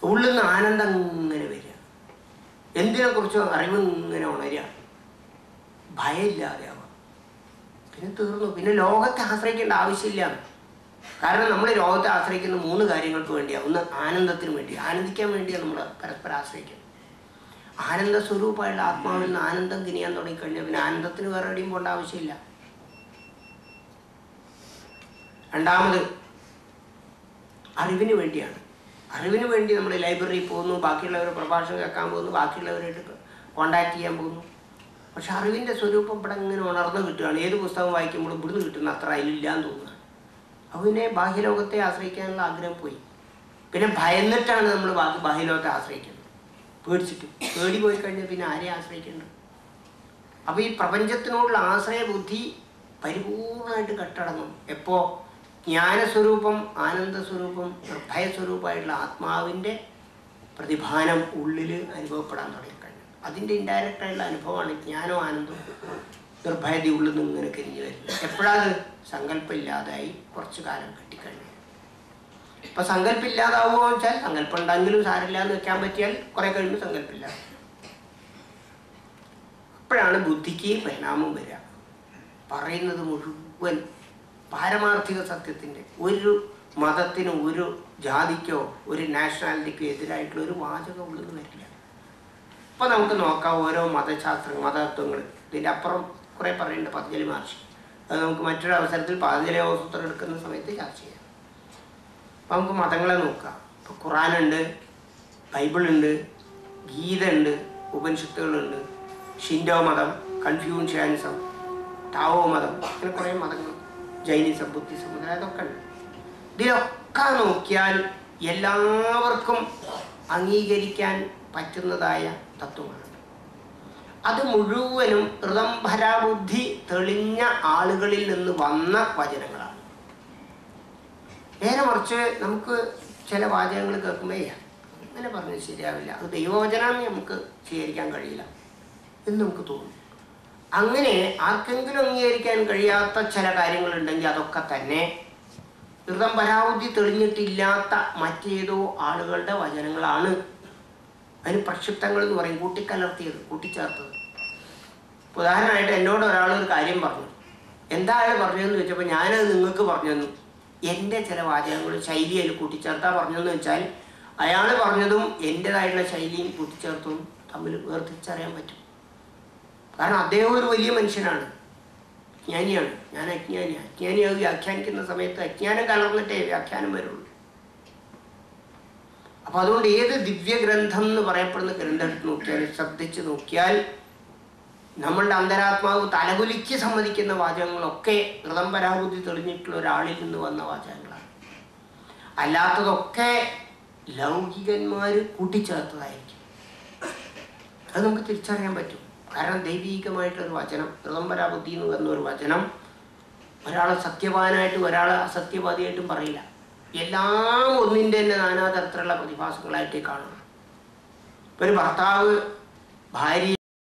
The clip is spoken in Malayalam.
ഉള്ളിൽ നിന്ന് ആനന്ദം ഇങ്ങനെ വരിക എന്തിനെ കുറിച്ചും അറിവ് ഇങ്ങനെ ഉണരുക ഭയമില്ലാതെ ആവുക പിന്നെ തീർന്നു പിന്നെ ലോകത്തെ ആശ്രയിക്കേണ്ട ആവശ്യമില്ല കാരണം നമ്മൾ ലോകത്തെ ആശ്രയിക്കുന്ന മൂന്ന് കാര്യങ്ങൾക്ക് വേണ്ടിയാണ് ഒന്ന് ആനന്ദത്തിന് വേണ്ടി ആനന്ദിക്കാൻ വേണ്ടിയാണ് നമ്മൾ പരസ്പരം ആശ്രയിക്കുന്നത് ആനന്ദ സ്വരൂപമായുള്ള ആത്മാവിൽ നിന്ന് ആനന്ദം കിനിയാൻ തുടങ്ങിക്കഴിഞ്ഞാൽ പിന്നെ ആനന്ദത്തിന് വേറെ എവിടെയും പോകേണ്ട ആവശ്യമില്ല രണ്ടാമത് അറിവിന് വേണ്ടിയാണ് അറിവിന് വേണ്ടി നമ്മൾ ലൈബ്രറിയിൽ പോകുന്നു ബാക്കിയുള്ളവരെ പ്രഭാഷണം കേൾക്കാൻ പോകുന്നു ബാക്കിയുള്ളവരായിട്ട് കോണ്ടാക്ട് ചെയ്യാൻ പോകുന്നു പക്ഷെ അറിവിൻ്റെ സ്വരൂപം ഇവിടെ ഇങ്ങനെ ഉണർന്ന് കിട്ടുകയാണ് ഏത് പുസ്തകം വായിക്കുമ്പോഴും ഇവിടുന്ന് കിട്ടുന്ന അത്ര അതിലില്ലാന്ന് തോന്നുകയാണ് അപ്പോൾ പിന്നെ ബാഹ്യലോകത്തെ ആശ്രയിക്കാനുള്ള ആഗ്രഹം പോയി പിന്നെ ഭയന്നിട്ടാണ് നമ്മൾ ബാക്കി ബാഹ്യലോകത്തെ ആശ്രയിക്കുന്നത് പേടിച്ചിട്ട് പേടി പോയി കഴിഞ്ഞാൽ പിന്നെ ആരെ ആശ്രയിക്കേണ്ടത് അപ്പോൾ ഈ പ്രപഞ്ചത്തിനോടുള്ള ആശ്രയ ബുദ്ധി പരിപൂർണമായിട്ട് കെട്ടടങ്ങും എപ്പോ ജ്ഞാനസ്വരൂപം ആനന്ദസ്വരൂപം നിർഭയസ്വരൂപമായിട്ടുള്ള ആത്മാവിൻ്റെ പ്രതിഭാനം ഉള്ളിൽ അനുഭവപ്പെടാൻ തുടങ്ങിക്കഴിഞ്ഞു അതിൻ്റെ ഇൻഡയറക്റ്റ് ആയിട്ടുള്ള അനുഭവമാണ് ജ്ഞാനവും ആനന്ദവും നിർഭയത ഉള്ളിൽ നിന്ന് ഇങ്ങനെ കരിഞ്ഞു വരുന്നത് എപ്പോഴാത് സങ്കല്പം ഇല്ലാതായി കുറച്ചു കാലം കെട്ടിക്കഴിഞ്ഞു ഇപ്പൊ സങ്കല്പം ഇല്ലാതാവുമോ വെച്ചാൽ സങ്കല്പം ഉണ്ടെങ്കിലും സാരില്ല എന്ന് വെക്കാൻ പറ്റിയാൽ കുറെ കഴിയുമ്പോൾ സങ്കല്പമില്ല അപ്പോഴാണ് ബുദ്ധിക്ക് പരിണാമം വരിക പറയുന്നത് മുഴുവൻ പാരമാർത്ഥിക സത്യത്തിൻ്റെ ഒരു മതത്തിനോ ഒരു ജാതിക്കോ ഒരു നാഷണാലിറ്റിക്കോ എതിരായിട്ടുള്ള ഒരു വാചകം ഉള്ളിൽ വരില്ല ഇപ്പം നമുക്ക് നോക്കാം ഓരോ മതശാസ്ത്ര മതത്വങ്ങൾ ഇതിൻ്റെ അപ്പുറം കുറേ പറയുന്നുണ്ട് പതഞ്ജലി മഹർഷി അത് നമുക്ക് മറ്റൊരു അവസരത്തിൽ പതഞ്ജലി സൂത്രം എടുക്കുന്ന സമയത്ത് ചർച്ച ചെയ്യാം അപ്പം നമുക്ക് മതങ്ങളെ നോക്കാം ഇപ്പോൾ ഖുറാനുണ്ട് ബൈബിളുണ്ട് ഗീത ഉണ്ട് ഉപനിഷത്തുകളുണ്ട് ഷിൻഡോ മതം കൺഫ്യൂഷ്യനിസം ടാവോ മതം അങ്ങനെ കുറേ മതങ്ങൾ ജൈനിസം ബുദ്ധിസം മുതലായ അതൊക്കെ ഉണ്ട് ഇതിലൊക്കെ നോക്കിയാൽ എല്ലാവർക്കും അംഗീകരിക്കാൻ പറ്റുന്നതായ തത്വങ്ങളുണ്ട് അത് മുഴുവനും ഋതംഭരാബുദ്ധി തെളിഞ്ഞ ആളുകളിൽ നിന്ന് വന്ന വചനങ്ങളാണ് നേരെ മറിച്ച് നമുക്ക് ചില വാചകങ്ങൾ കേൾക്കുമ്പോൾ "ഏയ്, അങ്ങനെ പറഞ്ഞത് ശരിയാവില്ല അത് ദൈവവചനം നമുക്ക് സ്വീകരിക്കാൻ കഴിയില്ല എന്ന് നമുക്ക് തോന്നും അങ്ങനെ ആർക്കെങ്കിലും അംഗീകരിക്കാൻ കഴിയാത്ത ചില കാര്യങ്ങളുണ്ടെങ്കിൽ അതൊക്കെ തന്നെ ഋതം പരാബുദ്ധി തെളിഞ്ഞിട്ടില്ലാത്ത മറ്റേതോ ആളുകളുടെ വചനങ്ങളാണ് അതിന് പ്രക്ഷിപ്തങ്ങൾ എന്ന് പറയും കൂട്ടിക്കലർത്തിയത് കൂട്ടിച്ചേർത്തത് ഇപ്പൊ ഉദാഹരണമായിട്ട് എന്നോട് ഒരാൾ ഒരു കാര്യം പറഞ്ഞു എന്താ അയാൾ പറഞ്ഞതെന്ന് വെച്ചപ്പോൾ ഞാനത് നിങ്ങൾക്ക് പറഞ്ഞു തന്നു എൻ്റെ ചില വാചകങ്ങൾ ശൈലി അതിൽ കൂട്ടിച്ചേർത്താ പറഞ്ഞതെന്ന് വെച്ചാൽ അയാൾ പറഞ്ഞതും എൻ്റെതായിട്ടുള്ള ശൈലിയും കൂട്ടിച്ചേർത്തും തമ്മിൽ വേർതിരിച്ചറിയാൻ പറ്റും കാരണം അദ്ദേഹം ഒരു വലിയ മനുഷ്യനാണ് അജ്ഞാനിയാണ് ഞാൻ അജ്ഞാനിയാണ് അജ്ഞാനിയായി വ്യാഖ്യാനിക്കുന്ന സമയത്ത് അജ്ഞാനം കലർന്നിട്ടേ വ്യാഖ്യാനം വരുള്ളൂ അപ്പൊ അതുകൊണ്ട് ഏത് ദിവ്യഗ്രന്ഥം എന്ന് പറയപ്പെടുന്ന ഗ്രന്ഥം എടുത്ത് നോക്കിയാൽ ശ്രദ്ധിച്ച് നോക്കിയാൽ നമ്മളുടെ അന്തരാത്മാവ് തലകുലിക്ക് സമ്മതിക്കുന്ന വാചകങ്ങളൊക്കെ ഋതംബരാബുദ്ധി തെളിഞ്ഞിട്ടുള്ള ഒരാളിൽ നിന്ന് വന്ന വാചകങ്ങളാണ് അല്ലാത്തതൊക്കെ ലൗകികന്മാർ കൂട്ടിച്ചേർത്തതായിരിക്കും അത് നമുക്ക് തിരിച്ചറിയാൻ പറ്റും കാരണം ദൈവീകമായിട്ടൊരു വചനം ഋതംബരാബുദ്ധി എന്ന് പറഞ്ഞ ഒരു വചനം ഒരാളെ സത്യവാനായിട്ടും ഒരാളെ അസത്യവാദിയായിട്ടും പറയില്ല എല്ലാം ഒന്നിൻ്റെ തന്നെ നാനാതരത്തിലുള്ള പ്രതിഭാസങ്ങളായിട്ടേ കാണും ഇപ്പൊ ഒരു ഭർത്താവ് ഭാര്യ